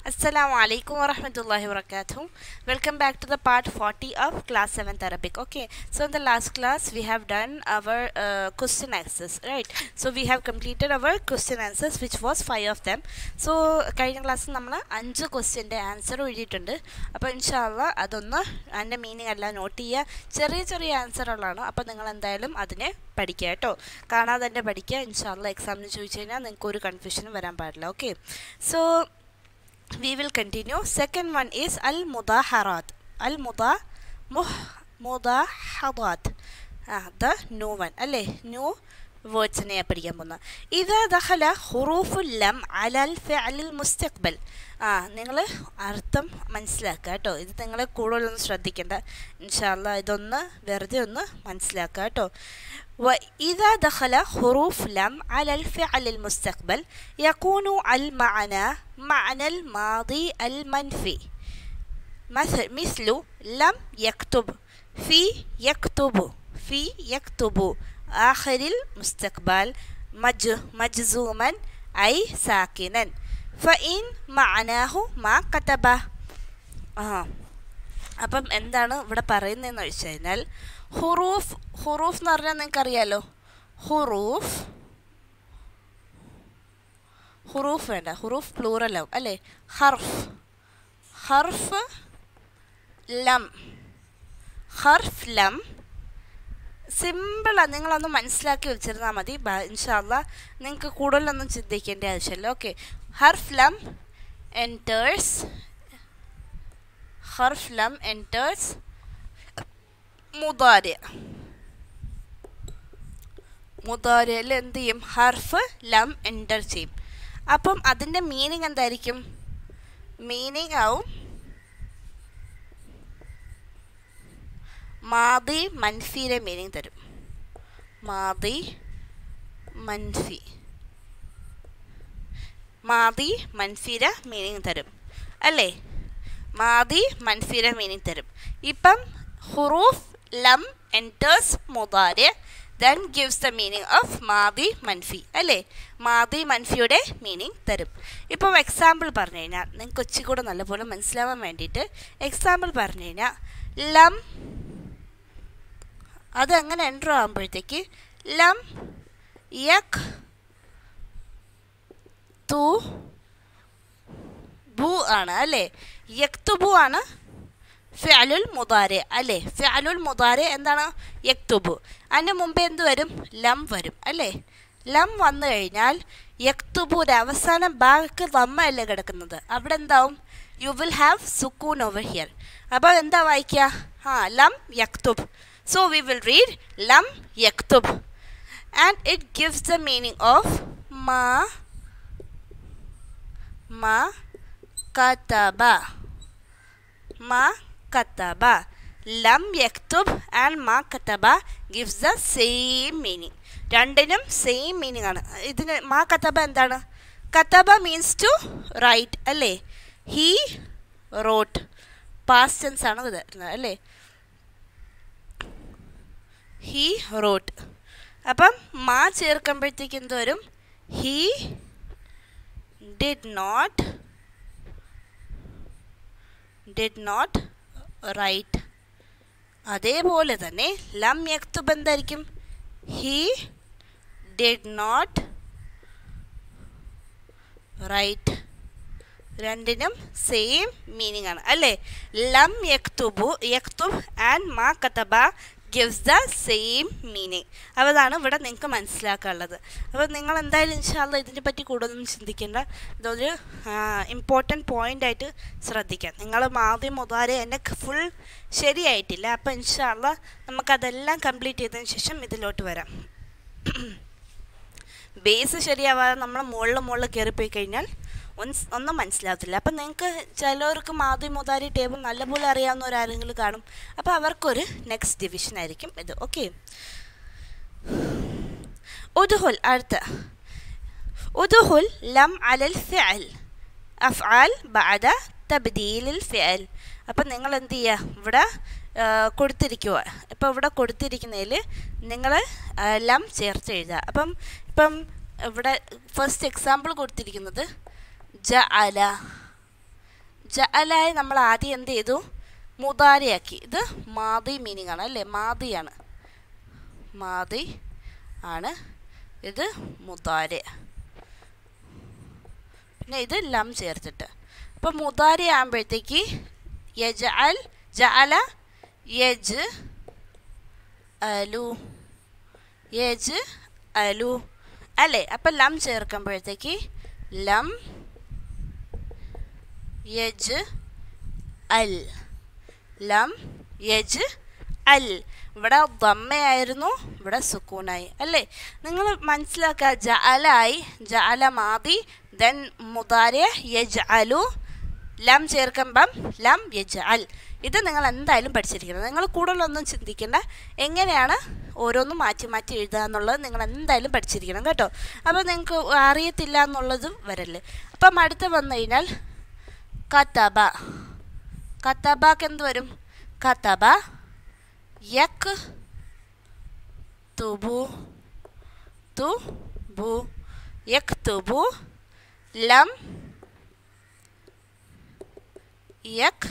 Assalamu alaikum wa rahmatullahi wa barakatuh. Welcome back to the part 40 of class 7th Arabic. Okay, so in the last class we have done our uh, question answers, right? So we have completed our question answers which was five of them. So കഴിഞ്ഞ ക്ലാസ്സിൽ നമ്മൾ അഞ്ച് ക്വസ്റ്റ്യൻ്റെ answer എഴുതിയിട്ടുണ്ട് അപ്പോൾ ഇൻഷാല്ല അതൊന്ന് അതിൻ്റെ meaning എല്ലാം നോട്ട് ചെയ്യുക ചെറിയ ചെറിയ ആൻസറുകളാണ് അപ്പോൾ നിങ്ങൾ എന്തായാലും അതിനെ പഠിക്കുക കേട്ടോ കാണാതെ തന്നെ പഠിക്കുക ഇൻഷാല്ല എക്സാമിന് ചോദിച്ചു കഴിഞ്ഞാൽ നിങ്ങൾക്ക് ഒരു കൺഫ്യൂഷനും വരാൻ പാടില്ല okay so we will continue second one is al mudaharat al muda muh mudaharat ah the new one അല്ലേ ന്യൂ വേർഡ്സിനെ പഠിക്കാൻ പോകുന്ന ഇത് ദഹല ഹുറൂഫുൽ ലം അലൽ ഫിഅലിൽ മുസ്തഖ്ബൽ ആ നിങ്ങൾ അർത്ഥം മനസ്സിലാക്കുക കേട്ടോ ഇത് നിങ്ങൾ കൂടുതലൊന്നും ശ്രദ്ധിക്കേണ്ട ഇൻഷാല്ല ഇതൊന്ന് വെറുതെ ഒന്ന് മനസ്സിലാക്കുക കേട്ടോ وإذا دخل حروف لم على الفعل المستقبل يكون المعنى معنى الماضي المنفي مثل مثل لم يكتب في يكتب في يكتب آخر المستقبل مج مجزوما أي ساكنا فإن معناه ما كتب آه. അപ്പം എന്താണ് ഇവിടെ പറയുന്നതെന്ന് വെച്ച് കഴിഞ്ഞാൽ ഹുറൂഫ് ഹുറൂഫ് എന്ന് പറഞ്ഞാൽ നിങ്ങൾക്കറിയാലോ ഹുറൂഫ് ഹുറൂഫ് വേണ്ട ഹുറൂഫ് പ്ലൂറലാവും അല്ലേ ഹർഫ് ഹർഫ് ലം ഹർഫ് ലം സിമ്പിളാണ് നിങ്ങളൊന്ന് മനസ്സിലാക്കി വെച്ചിരുന്നാൽ മതി ഇൻഷാല്ല നിങ്ങൾക്ക് കൂടുതലൊന്നും ചിന്തിക്കേണ്ട ആവശ്യമില്ല ഓക്കെ ഹർഫ് ലം എൻറ്റേഴ്സ് ഹർഫ് ലം എൻറ്റേഴ്സ് മുതാര മുതാരയിൽ എന്ത് ചെയ്യും ഹർഫ് ലം എൻ്റർ ചെയ്യും അപ്പം അതിൻ്റെ മീനിങ് എന്തായിരിക്കും മീനിങ് ആവും മാതി മൻഫിയുടെ മീനിങ് തരും മാതി മൻഫി മാതി മൻഫിയുടെ മീനിങ് തരും അല്ലേ മാതി മൻഫിയുടെ മീനിങ് തരും ഇപ്പം ഹുറൂഫ് ലം എൻറ്റേഴ്സ് മുതാരെ then gives the meaning of മാതി മൻഫി അല്ലേ മാതി മൻഫിയുടെ മീനിങ് തരും ഇപ്പം എക്സാമ്പിൾ പറഞ്ഞു കഴിഞ്ഞാൽ നിങ്ങൾക്ക് ഒച്ചിക്കൂടെ നല്ലപോലെ മനസ്സിലാവാൻ വേണ്ടിയിട്ട് എക്സാമ്പിൾ പറഞ്ഞു കഴിഞ്ഞാൽ ലം അത് എങ്ങനെ എൻട്രോ ആകുമ്പോഴത്തേക്ക് ലം യക് തു ബു ആണ് അല്ലേ യക്തുബു ആണ് ഫിഅലുൽ മുതാരെ അല്ലേ ഫിഅലുൽ മുതാരെ എന്താണ് യക്തുബു അതിന് മുമ്പേ എന്ത് വരും ലം വരും അല്ലേ ലം വന്നു കഴിഞ്ഞാൽ യക്തുബുയുടെ അവസാനം ബാക്ക് അല്ലേ കിടക്കുന്നത് അവിടെ എന്താവും യു വിൽ ഹാവ് സുക്കൂൻ ഓവർ ഹിയർ അപ്പോൾ എന്താ വായിക്കുക ആ ലം യക്തുബ് സോ വി വിൽ റീഡ് ലം യക്തുബ് and it gives the meaning of മാ മാ കതബ മാ കത്തബ ലം യക്തുബ് ആൻഡ് മാ കത്തബ ഗിവ്സ് ദ സെയിം മീനിങ് രണ്ടിനും സെയിം മീനിങ് ആണ് ഇതിന് മാ കത്തബ എന്താണ് കത്തബ മീൻസ് ടു റൈറ്റ് അല്ലേ ഹീ റോട്ട് പാസ്റ്റ് ടെൻസ് ആണ് ഇത് അല്ലേ ഹീ റോട്ട് അപ്പം മാ ചേർക്കുമ്പോഴത്തേക്ക് എന്ത് വരും he did not did not write അതേപോലെ തന്നെ ലം യക്തുബ് എന്തായിരിക്കും ഹീ ഡിഡ് നോട്ട് റൈറ്റ് രണ്ടിനും സെയിം മീനിങ് ആണ് അല്ലേ ലം യക്തുബു യക്തുബ് ആൻഡ് മാ കതബ ഗിവ്സ് ദ സെയിം മീനിങ് അപ്പോൾ അതാണ് ഇവിടെ നിങ്ങൾക്ക് മനസ്സിലാക്കാനുള്ളത് അപ്പോൾ നിങ്ങൾ എന്തായാലും ഇൻഷാല്ല ഇതിനെ പറ്റി കൂടുതലൊന്നും ചിന്തിക്കേണ്ട ഇതൊരു ഇമ്പോർട്ടൻറ്റ് പോയിൻ്റ് ആയിട്ട് ശ്രദ്ധിക്കാം നിങ്ങൾ ആദ്യം മുതാരെ എന്നെ ഫുൾ ശരിയായിട്ടില്ല അപ്പോൾ ഇൻഷാല്ല നമുക്കതെല്ലാം കംപ്ലീറ്റ് ചെയ്തതിന് ശേഷം ഇതിലോട്ട് വരാം ബേസ് ശരിയാവാതെ നമ്മൾ മുകളിൽ മുകളിൽ കയറിപ്പോയി കഴിഞ്ഞാൽ ഒന്ന് ഒന്നും മനസ്സിലാകത്തില്ല അപ്പം നിങ്ങൾക്ക് ചിലവർക്ക് മാതി മുതാരി ടേബിൾ നല്ലപോലെ അറിയാവുന്നവരാരെങ്കിലും കാണും അപ്പോൾ അവർക്കൊരു നെക്സ്റ്റ് ഡിവിഷൻ ആയിരിക്കും ഇത് ഓക്കെ ഉദുഹുൽ അടുത്ത ഉദുഹുൽ ലം അലൽ ഫിഅൽ അഫ്ആൽ ബഅദ തബ്ദീലിൽ ഫിഅൽ അപ്പം നിങ്ങൾ എന്ത് ചെയ്യുക ഇവിടെ കൊടുത്തിരിക്കുക ഇപ്പോൾ ഇവിടെ കൊടുത്തിരിക്കുന്നതിൽ നിങ്ങൾ ലം ചേർത്ത് എഴുതുക അപ്പം ഇപ്പം ഇവിടെ ഫസ്റ്റ് എക്സാമ്പിൾ കൊടുത്തിരിക്കുന്നത് ജ അല ജഅലായി നമ്മൾ ആദ്യം എന്ത് ചെയ്തു മുതാരയാക്കി ഇത് മാതി മീനിങ് ആണ് അല്ലേ മാതിയാണ് മാതി ആണ് ഇത് മുതാര പിന്നെ ഇത് ലം ചേർത്തിട്ട് അപ്പോൾ മുതാര ആകുമ്പോഴത്തേക്ക് യജ അൽ ജഅല യജ് അലു യജ് അലു അല്ലേ അപ്പം ലം ചേർക്കുമ്പോഴത്തേക്ക് ലം യജ് അൽ ലം യജ് അൽ ഇവിടെ ദമ്മയായിരുന്നു ഇവിടെ സുക്കൂനായി അല്ലേ നിങ്ങൾ മനസ്സിലാക്കുക ജഅലായി ജഅല മാതി ദെൻ മുതാരെ യജ് അലു ലം ചേർക്കുമ്പം ലം യജ് അൽ ഇത് നിങ്ങൾ എന്തായാലും പഠിച്ചിരിക്കണം നിങ്ങൾ കൂടുതലൊന്നും ചിന്തിക്കേണ്ട എങ്ങനെയാണ് ഓരോന്നും മാറ്റി മാറ്റി എഴുതുക എന്നുള്ളത് നിങ്ങൾ എന്തായാലും പഠിച്ചിരിക്കണം കേട്ടോ അപ്പോൾ നിങ്ങൾക്ക് അറിയത്തില്ല എന്നുള്ളത് വരല്ലേ അപ്പം അടുത്ത് വന്നു കഴിഞ്ഞാൽ കത്തബ കത്തബക്ക് എന്ത് വരും കത്തബ യക് തുബു തുബു യക് തുബു ലം യക്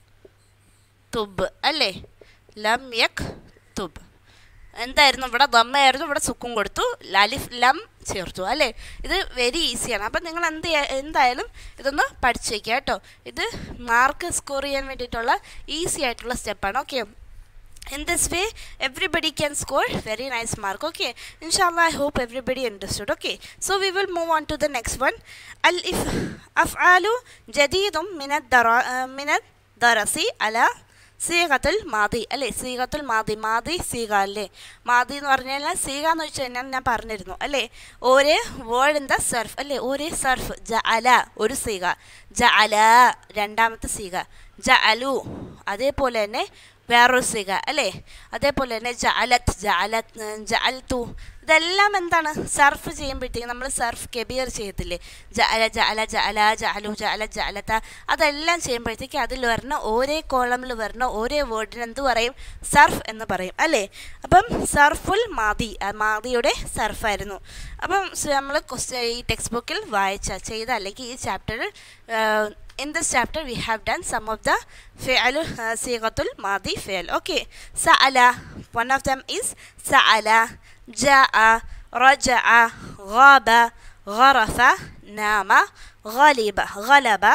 തുബ് അല്ലേ ലം യക് തുബ് എന്തായിരുന്നു ഇവിടെ ദമ്മയായിരുന്നു ഇവിടെ സുക്കും കൊടുത്തു ലാലിഫ് ലം ചേർത്തു അല്ലേ ഇത് വെരി ഈസിയാണ് അപ്പം നിങ്ങൾ എന്ത് ചെയ്യാ- എന്തായാലും ഇതൊന്ന് പഠിച്ചു വയ്ക്കുക കേട്ടോ ഇത് മാർക്ക് സ്കോർ ചെയ്യാൻ വേണ്ടിയിട്ടുള്ള ഈസി ആയിട്ടുള്ള സ്റ്റെപ്പാണ് okay in this way everybody can score very nice mark okay inshallah i hope everybody understood okay so we will move on to the next one al if af'alu jadidum min ad-dara uh, min ad-darasi ala സീഗത്തുൽ മാതി അല്ലേ സീഗത്തുൽ മാതി മാതി സീഗ അല്ലേ മാതി എന്ന് പറഞ്ഞു കഴിഞ്ഞാൽ സീഗ എന്ന് വെച്ച് കഴിഞ്ഞാൽ ഞാൻ പറഞ്ഞിരുന്നു അല്ലേ ഒരേ വേർഡ് ഇൻ ദ സർഫ് അല്ലേ ഒരേ സർഫ് ജ അല ഒരു സീഗ ജ അല രണ്ടാമത്തെ സീഗ ജ അലു അതേപോലെ തന്നെ വേറൊരു സിക അല്ലേ അതേപോലെ തന്നെ ജഅലത്ത് ജഅലത്ത് ജഅൽത്തു ഇതെല്ലാം എന്താണ് സർഫ് ചെയ്യുമ്പോഴത്തേക്കും നമ്മൾ സർഫ് കെബിയർ ചെയ്യത്തില്ലേ ജഅല ജഅല ജഅല ജഅലു ജഅല ജഅലത്ത അതെല്ലാം ചെയ്യുമ്പോഴത്തേക്ക് അതിൽ വരുന്ന ഓരോ കോളമിൽ വരുന്ന ഓരോ വേർഡിന് എന്ത് പറയും സർഫ് എന്ന് പറയും അല്ലേ അപ്പം സർഫുൽ മാതി ആ മാതിയുടെ സർഫായിരുന്നു അപ്പം നമ്മൾ ഈ ടെക്സ്റ്റ് ബുക്കിൽ വായിച്ച ചെയ്ത അല്ലെങ്കിൽ ഈ ചാപ്റ്ററിൽ in this chapter we have done some of the fi'al uh, sighatul madi fi'al okay sa'ala one of them is sa'ala ja'a raja'a ghaba gharafa nama ghaliba ghalaba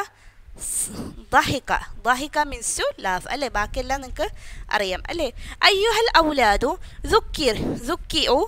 ضحك ضحك means to laugh അല്ലേ ബാക്കിയെല്ലാം നിങ്ങൾക്ക് അറിയാം അല്ലേ അയ്യുഹൽ ഔലാദു ذكر ذكئوا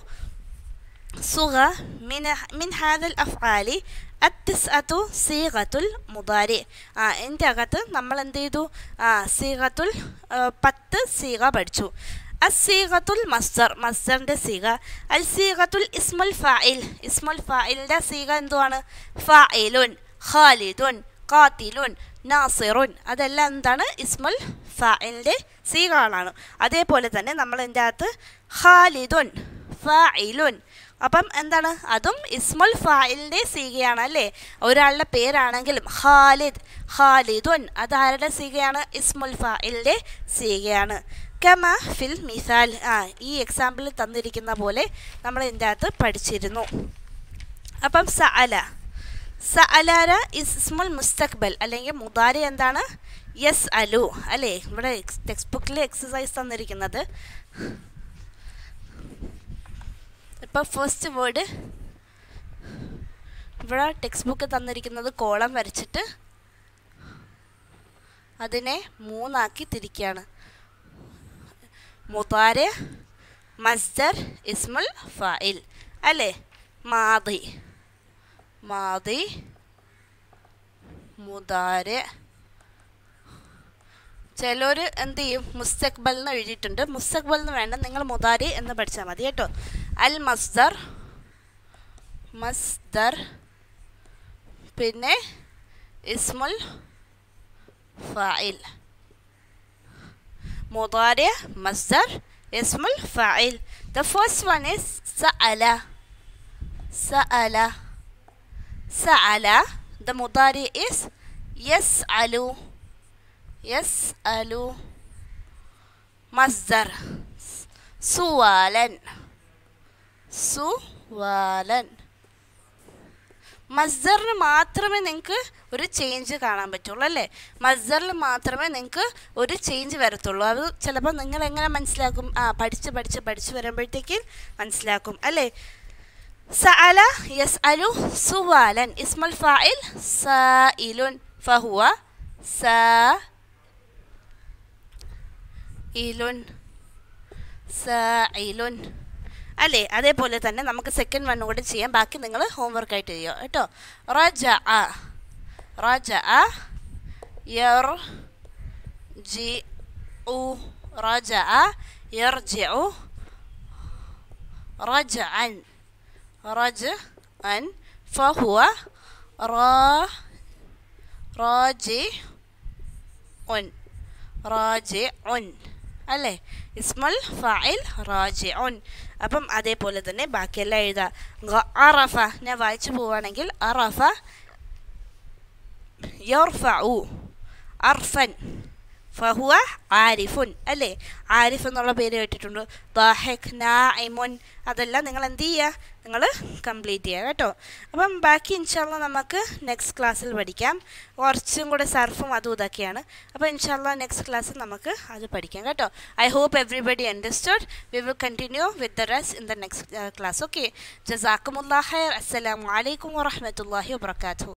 صغة من من هذا الأفعال അത്തിസ്അത്തു സീഗത്തുൽ മുതാരി ആ എൻ്റെ അകത്ത് നമ്മൾ എന്ത് ചെയ്തു ആ സീഗത്തുൽ ആ, പത്ത് സീഗ പഠിച്ചു അസീഗത്തുൽ മസ്ദർ മസ്ദറിൻ്റെ സീഗ അൽ സീഗത്തുൽ ഇസ്മുൽ ഫായിൽ ഇസ്മുൽ ഫായിലിൻ്റെ സീഗ എന്തുവാണ് ഫായിലുൻ ഖാലിദുൻ ഖാത്തിലുൻ നാസിറുൻ അതെല്ലാം എന്താണ് ഇസ്മുൽ ഫായിലിൻ്റെ സീഗകളാണ് അതേപോലെ തന്നെ നമ്മൾ എൻ്റെ അകത്ത് ഖാലിദുൻ ഫായിലുൻ അപ്പം എന്താണ് അതും ഇസ്മുൽ ഫായിലിൻ്റെ സീഗയാണ് അല്ലേ ഒരാളുടെ പേരാണെങ്കിലും ഖാലിദ് ഖാലിദുൻ അത് ആരുടെ സീഗയാണ് ഇസ്മുൽ ഫായിലിൻ്റെ സീഗയാണ് കമ ഫിൽ മിസാൽ ആ ഈ എക്സാമ്പിളിൽ തന്നിരിക്കുന്ന പോലെ നമ്മൾ ഇതിൻ്റെ അകത്ത് പഠിച്ചിരുന്നു അപ്പം സഅല സഅലാര ഇസ് ഇസ്മുൽ മുസ്തഖ്ബൽ അല്ലെങ്കിൽ മുതാരി എന്താണ് യെസ് അലു അല്ലേ ഇവിടെ ടെക്സ്റ്റ് ബുക്കിൽ എക്സസൈസ് തന്നിരിക്കുന്നത് ഇപ്പോൾ ഫസ്റ്റ് വേർഡ് ഇവിടെ ടെക്സ്റ്റ് ബുക്ക് തന്നിരിക്കുന്നത് കോളം വരച്ചിട്ട് അതിനെ മൂന്നാക്കി തിരിക്കുകയാണ് മുതാരെ മസ്ദർ ഇസ്മുൽ ഫായിൽ അല്ലേ മാതി മാതി മുതാരെ ചിലർ എന്ത് ചെയ്യും മുസ്തഖ്ബൽ എന്ന് എഴുതിയിട്ടുണ്ട് മുസ്തഖ്ബൽ എന്ന് വേണ്ട നിങ്ങൾ മുതാരി എന്ന് പഠിച്ചാൽ മതി കേട്ടോ അൽ മസ്ദർ മസ്ദർ പിന്നെ ഇസ്മുൽ ഫായിൽ മുതാരി മസ്ദർ ഇസ്മുൽ ഫായിൽ ദ ഫസ്റ്റ് വൺ ഈസ് സഅല സഅല സഅല ദ മുതാരി ഈസ് യസ്അലു يسأل مصدر سوالا سوالا മസ്ദറിന് മാത്രമേ നിങ്ങൾക്ക് ഒരു ചേഞ്ച് കാണാൻ പറ്റുള്ളൂ അല്ലേ മസ്ദറിൽ മാത്രമേ നിങ്ങൾക്ക് ഒരു ചേഞ്ച് വരത്തുള്ളൂ അത് ചിലപ്പോൾ നിങ്ങൾ എങ്ങനെ മനസ്സിലാക്കും ആ പഠിച്ച് പഠിച്ച് പഠിച്ച് വരുമ്പോഴത്തേക്ക് മനസ്സിലാക്കും അല്ലേ സഅല യസ്അലു സുവാലൻ ഇസ്മുൽ ഫാഇൽ സായിലുൻ ഫഹുവ സായിലുൻ സായിലുൻ അല്ലേ അതേപോലെ തന്നെ നമുക്ക് സെക്കൻഡ് വൺ കൂടെ ചെയ്യാം ബാക്കി നിങ്ങൾ ഹോംവർക്ക് ആയിട്ട് ചെയ്യുക കേട്ടോ റജ അ റജ അ യർ ജി ഉ റജ അ യർജി ഉ റജ അൻ റജ അൻ ഫഹുവ റാ റാജി ഉൻ റാജി ഉൻ അല്ലേ ഇസ്മുൽ ഫായിൽ റാജി ഉൻ അപ്പം അതേപോലെ തന്നെ ബാക്കിയെല്ലാം എഴുതാം അറഫ ഞാൻ വായിച്ചു പോവുകയാണെങ്കിൽ അറഫ യോർഫു അർഫൻ ഫഹുവ ആരിഫുൻ അല്ലേ ആരിഫ് എന്നുള്ള പേര് കേട്ടിട്ടുണ്ട് ദാഹിഖ് നാഇമുൻ അതെല്ലാം നിങ്ങൾ എന്ത് ചെയ്യുക നിങ്ങൾ കംപ്ലീറ്റ് ചെയ്യുക കേട്ടോ അപ്പം ബാക്കി ഇൻഷാല്ല നമുക്ക് നെക്സ്റ്റ് ക്ലാസ്സിൽ പഠിക്കാം കുറച്ചും കൂടെ സർഫും അതും ഇതൊക്കെയാണ് അപ്പോൾ ഇൻഷാല്ല നെക്സ്റ്റ് ക്ലാസ്സിൽ നമുക്ക് അത് പഠിക്കാം കേട്ടോ I hope everybody understood we will continue with the rest in the next class okay ജസാക്കുമുല്ലാ ഖൈർ അസ്സലാമു അലൈക്കും വറഹ്മത്തുള്ളാഹി വബറകാതുഹു